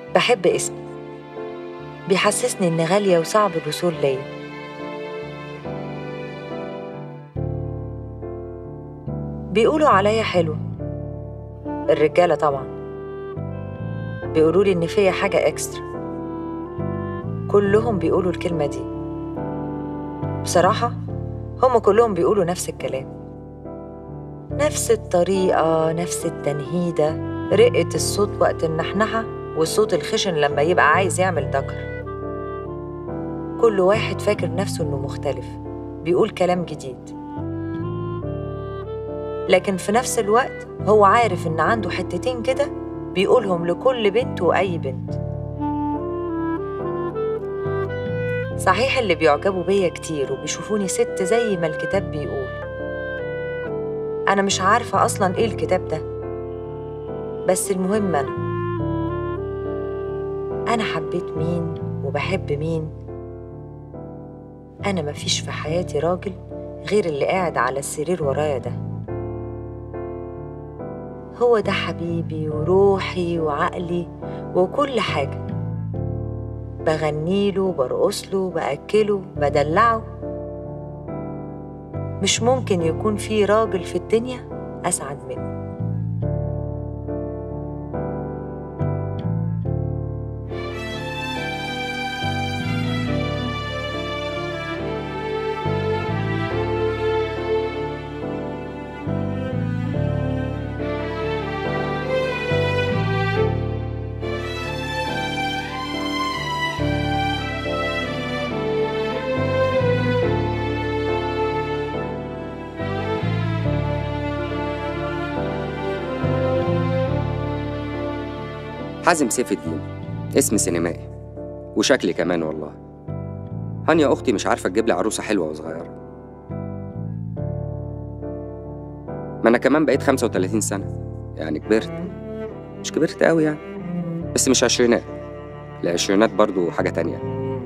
بحب اسمي بيحسسني إني غالية وصعب الوصول ليا بيقولوا عليا حلوة الرجالة طبعا بيقولوا لي إن فيا حاجة إكسترا كلهم بيقولوا الكلمة دي بصراحة هم كلهم بيقولوا نفس الكلام نفس الطريقة نفس التنهيدة رقة الصوت وقت النحنحة والصوت الخشن لما يبقى عايز يعمل ذكر كل واحد فاكر نفسه إنه مختلف بيقول كلام جديد لكن في نفس الوقت هو عارف إن عنده حتتين كده بيقولهم لكل بنت وأي بنت صحيح اللي بيعجبوا بيا كتير وبيشوفوني ست زي ما الكتاب بيقول أنا مش عارفة أصلا إيه الكتاب ده بس المهم أنا أنا حبيت مين وبحب مين أنا مفيش في حياتي راجل غير اللي قاعد على السرير ورايا ده هو ده حبيبي وروحي وعقلي وكل حاجة بغنيله برقصله بأكله بدلعه مش ممكن يكون في راجل في الدنيا أسعد منه حازم سيف الدين اسم سينمائي وشكلي كمان والله هانيا أختي مش عارفة تجيب لي عروسة حلوة وصغيرة ما أنا كمان بقيت 35 سنة يعني كبرت مش كبرت قوي يعني بس مش عشرينات العشرينات برضو حاجة تانية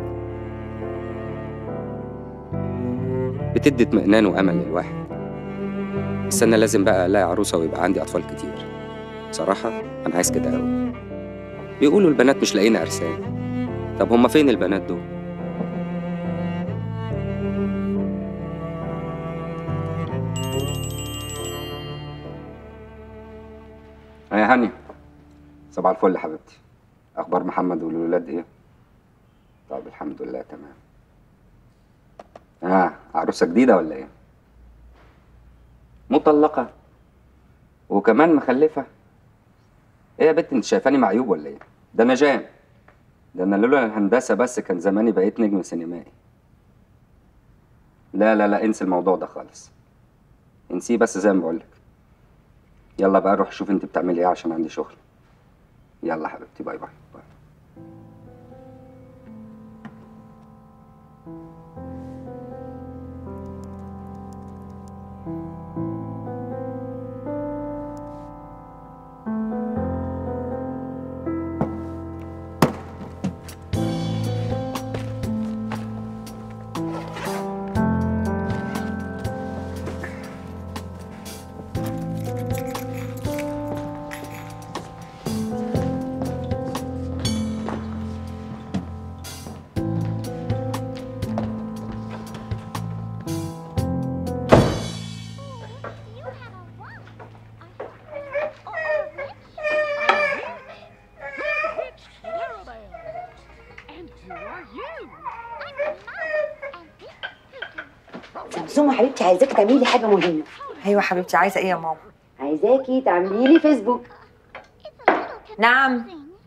بتدي اطمئنان وأمل للواحد بس أنا لازم بقى ألاقي عروسة ويبقى عندي أطفال كتير بصراحة أنا عايز كده أوي بيقولوا البنات مش لاقيين عرسان طب هما فين البنات دول؟ يا هاني صباح الفل يا حبيبتي اخبار محمد والولاد ايه طب الحمد لله تمام اه عروسه جديده ولا ايه مطلقه وكمان مخلفه ايه يا بنت انت شايفاني معيوب ولا ايه ده انا جان ده انا لولا الهندسه بس كان زماني بقيت نجم سينمائي لا لا لا انسي الموضوع ده خالص انسيه بس زي ما بقولك يلا بقى روح شوف انت بتعملي ايه عشان عندي شغل يلا حبيبتي باي باي باي سمسومه حبيبتي عايزاكي تعملي لي حاجه مهمه أيوة حبيبتي عايزة إيه يا ماما؟ عايزاكي تعملي لي فيسبوك نعم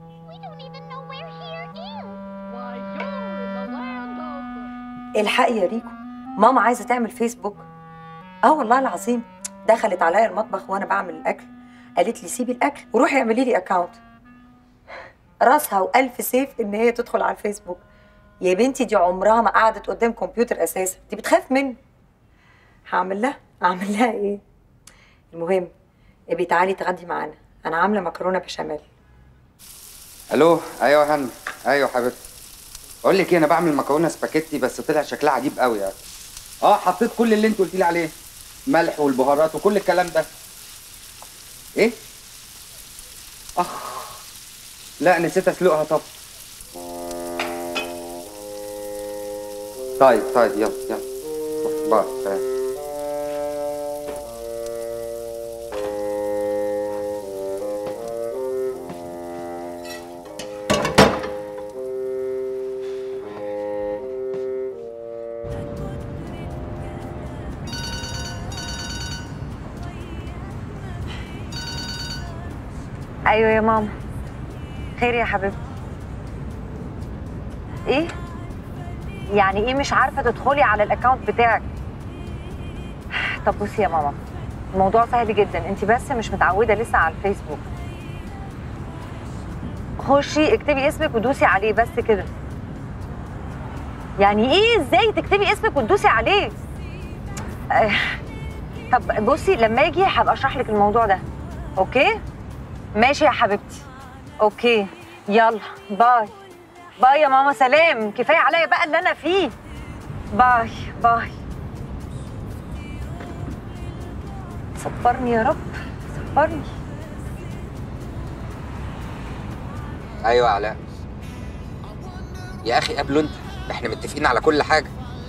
الحقي يا ريكو ماما عايزة تعمل فيسبوك اه والله العظيم دخلت عليا المطبخ وانا بعمل الاكل قالت لي سيبي الاكل وروحي اعملي لي اكاونت راسها والف سيف ان هي تدخل على الفيسبوك يا بنتي دي عمرها ما قعدت قدام كمبيوتر اساسا دي بتخاف منه هعمل لها اعمل لها ايه المهم ابقي تعالي تغدي معانا انا عامله مكرونه بشاميل الو ايوه يا هاني ايوه حبيبتي اقول لك ايه انا بعمل مكرونه سباكيتي بس طلع شكلها عجيب قوي يعني اه حطيت كل اللي انت قلت لي عليه ملح والبهارات وكل الكلام ده ايه اخ لا نسيت اسلقها طب طيب طيب يلا يلا باي سلام ايوه يا ماما خير يا حبيبتي ايه يعني ايه مش عارفه تدخلي على الاكونت بتاعك طب بصي يا ماما الموضوع سهل جدا انت بس مش متعوده لسه على الفيسبوك خشي اكتبي اسمك ودوسي عليه بس كده يعني ايه ازاي تكتبي اسمك وتدوسي عليه آه، طب بصي لما اجي هبقى اشرح لك الموضوع ده اوكي ماشي يا حبيبتي اوكي يلا باي باي يا ماما سلام كفايه عليا بقى اللي انا فيه باي باي صبرني يا رب صبرني ايوه يا علاء يا اخي قابله انت احنا متفقين على كل حاجه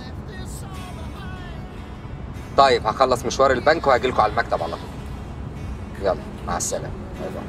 طيب هخلص مشوار البنك وهجيلكوا على المكتب على طول يلا مع السلامه باي باي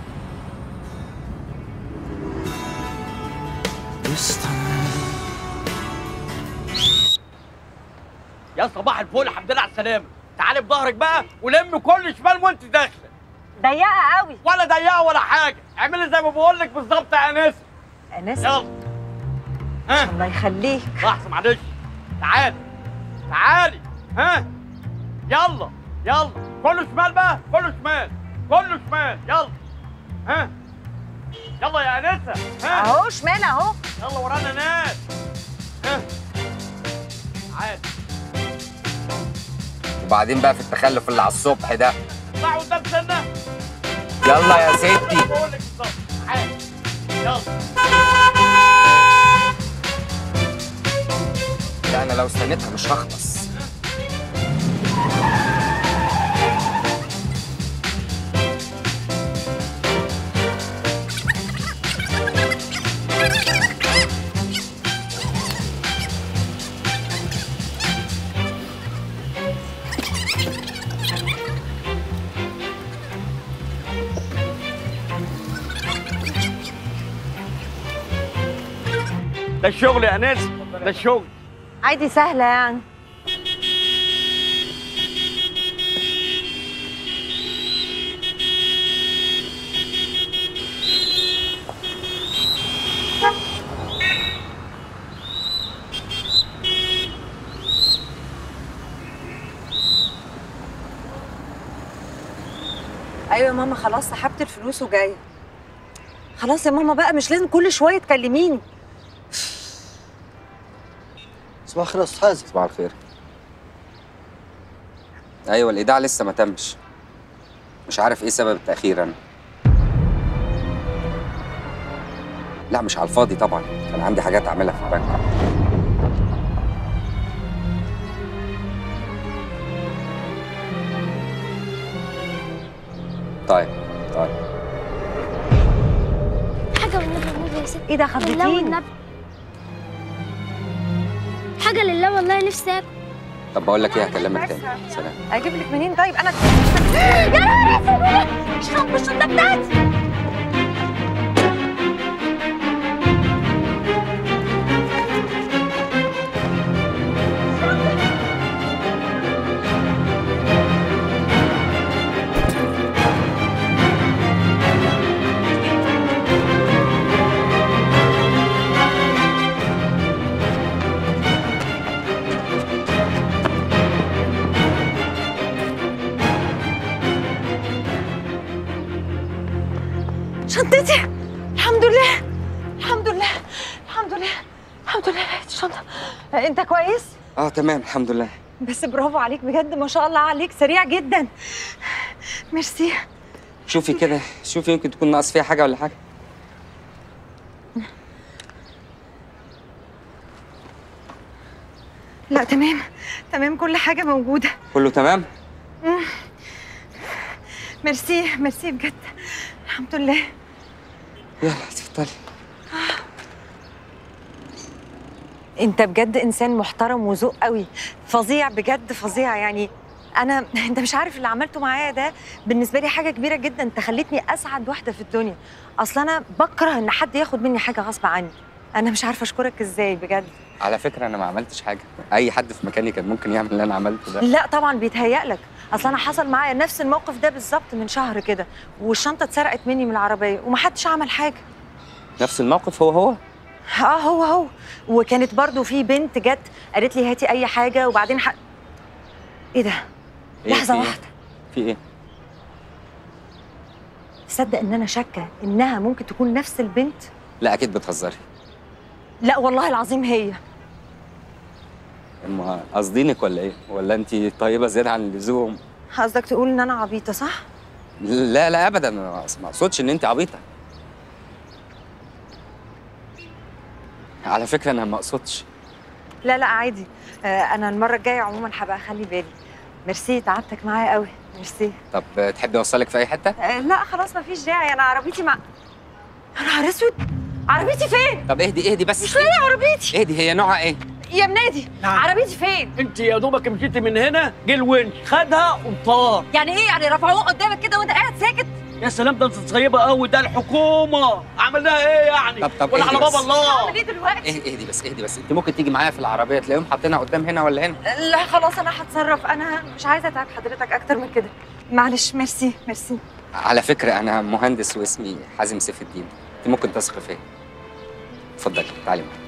يا صباح الفل الحمد لله على السلامه تعالي بظهرك بقى ولم كل شمال وانت داخله ضيقه قوي ولا ضيقه ولا حاجه اعملي زي ما بقول لك بالظبط يا انسه انس يلا ها الله يخليك لحظه معلش تعالي تعالي ها يلا يلا كله شمال بقى كله شمال كله شمال يلا ها يلا يا انسه ها اهو شمال اهو يلا ورانا ناس ها تعالي وبعدين بقى في التخلف اللي على الصبح ده اطلعوا قدام سنه يلا يا ستي بقول لك بالظبط تعالي يلا لا انا لو استنيتها مش هخلص ده الشغل يا انس ده الشغل عادي سهله يعني ايوه يا ماما خلاص سحبت الفلوس وجايه خلاص يا ماما بقى مش لازم كل شويه تكلميني صباح الخير يا استاذ حازم صباح الخير ايوه الايداع لسه ما تمش مش عارف ايه سبب التاخير انا لا مش على الفاضي طبعا كان عندي حاجات اعملها في البنك طيب طيب حاجة والنبي والنبي يا ست ايه ده لله خضتيني والنبي حاجة لله والله نفسي اكل طب بقول لك ايه هكلمك تاني سلام اجيب لك منين طيب انا يا نهار اسود مش خم الشنطة بتاعتي شنطتي الحمد لله الحمد لله الحمد لله الحمد لله لقيت الشنطه انت كويس اه تمام الحمد لله بس برافو عليك بجد ما شاء الله عليك سريع جدا ميرسي شوفي كده شوفي يمكن تكون ناقص فيها حاجه ولا حاجه لا تمام تمام كل حاجه موجوده كله تمام ميرسي ميرسي بجد الحمد لله يلا اتفضلي انت بجد انسان محترم وذوق قوي فظيع بجد فظيع يعني انا انت مش عارف اللي عملته معايا ده بالنسبه لي حاجه كبيره جدا انت خليتني اسعد واحده في الدنيا اصل انا بكره ان حد ياخد مني حاجه غصب عني انا مش عارفه اشكرك ازاي بجد على فكره انا ما عملتش حاجه اي حد في مكاني كان ممكن يعمل اللي انا عملته ده لا طبعا بيتهيأ لك اصل انا حصل معايا نفس الموقف ده بالظبط من شهر كده والشنطه اتسرقت مني من العربيه ومحدش عمل حاجه نفس الموقف هو هو اه هو هو وكانت برضو في بنت جت قالت لي هاتي اي حاجه وبعدين ح... ايه ده إيه لحظه في إيه؟ واحده في ايه تصدق ان انا شاكه انها ممكن تكون نفس البنت لا اكيد بتهزري لا والله العظيم هي اما قصدينك ولا ايه ولا انت طيبه زياده عن اللزوم قصدك تقول ان انا عبيطه صح لا لا ابدا أنا ما اقصدش ان انت عبيطه على فكره انا ما اقصدش لا لا عادي آه انا المره الجايه عموما هبقى اخلي بالي ميرسي تعبتك معايا قوي ميرسي طب تحبي اوصلك في اي حته آه لا خلاص مفيش داعي انا عربيتي مع يا نهار اسود عربيتي فين طب اهدي اهدي بس مش لاقي عربيتي اهدي هي نوعها ايه يا منادي نعم. عربيتي فين انت يا دوبك مشيتي من هنا جه الونش خدها وطار يعني ايه يعني رفعوه قدامك كده وانت قاعد ساكت يا سلام ده انت طيبه قوي ده الحكومه عملناها ايه يعني طب- طب ولا اهدي على بس. بابا الله اعمل ايه دلوقتي اهدي اهدي بس اهدي بس انت ممكن تيجي معايا في العربيه تلاقيهم حاطينها قدام هنا ولا هنا لا خلاص انا هتصرف انا مش عايزه اتعب حضرتك اكتر من كده معلش ميرسي ميرسي على فكره انا مهندس واسمي حازم سيف الدين انت ممكن تثق فيا اتفضلي تعالي معايا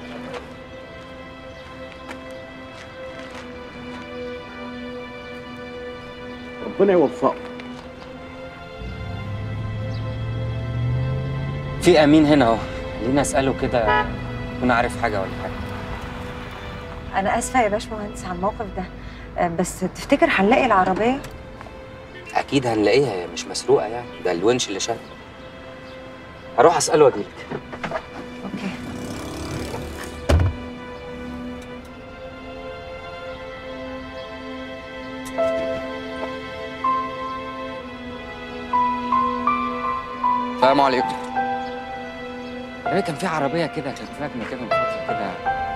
ربنا يوفقك في امين هنا اهو خليني اساله كده يكون عارف حاجه ولا حاجه انا اسفه يا باشمهندس على الموقف ده آه، بس تفتكر هنلاقي العربيه اكيد هنلاقيها هي مش مسروقه يعني ده الونش اللي شال هروح اساله واجيلك اوكي السلام عليكم يعني كان في عربيه كده كانت راكنه كده من فتره كده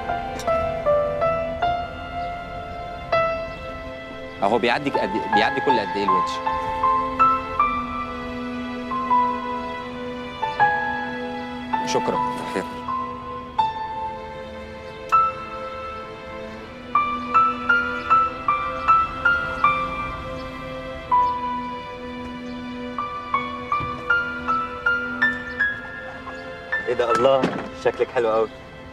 اهو بيعدي قد بيعدي كل قد ايه الونش شكرا خير ايه ده الله شكلك حلو قوي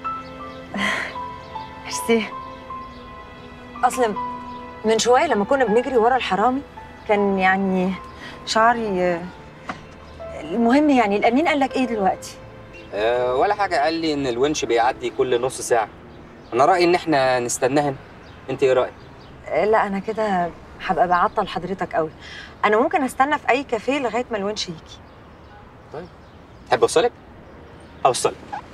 ميرسي اصل من شويه لما كنا بنجري ورا الحرامي كان يعني شعري آه، المهم يعني الامين قال لك ايه دلوقتي أه ولا حاجه قال لي ان الونش بيعدي كل نص ساعه انا رايي ان احنا نستناه هنا انت ايه رايك آه، لا انا كده هبقى بعطل حضرتك قوي انا ممكن استنى في اي كافيه لغايه ما الونش يجي تحب اوصلك اوصل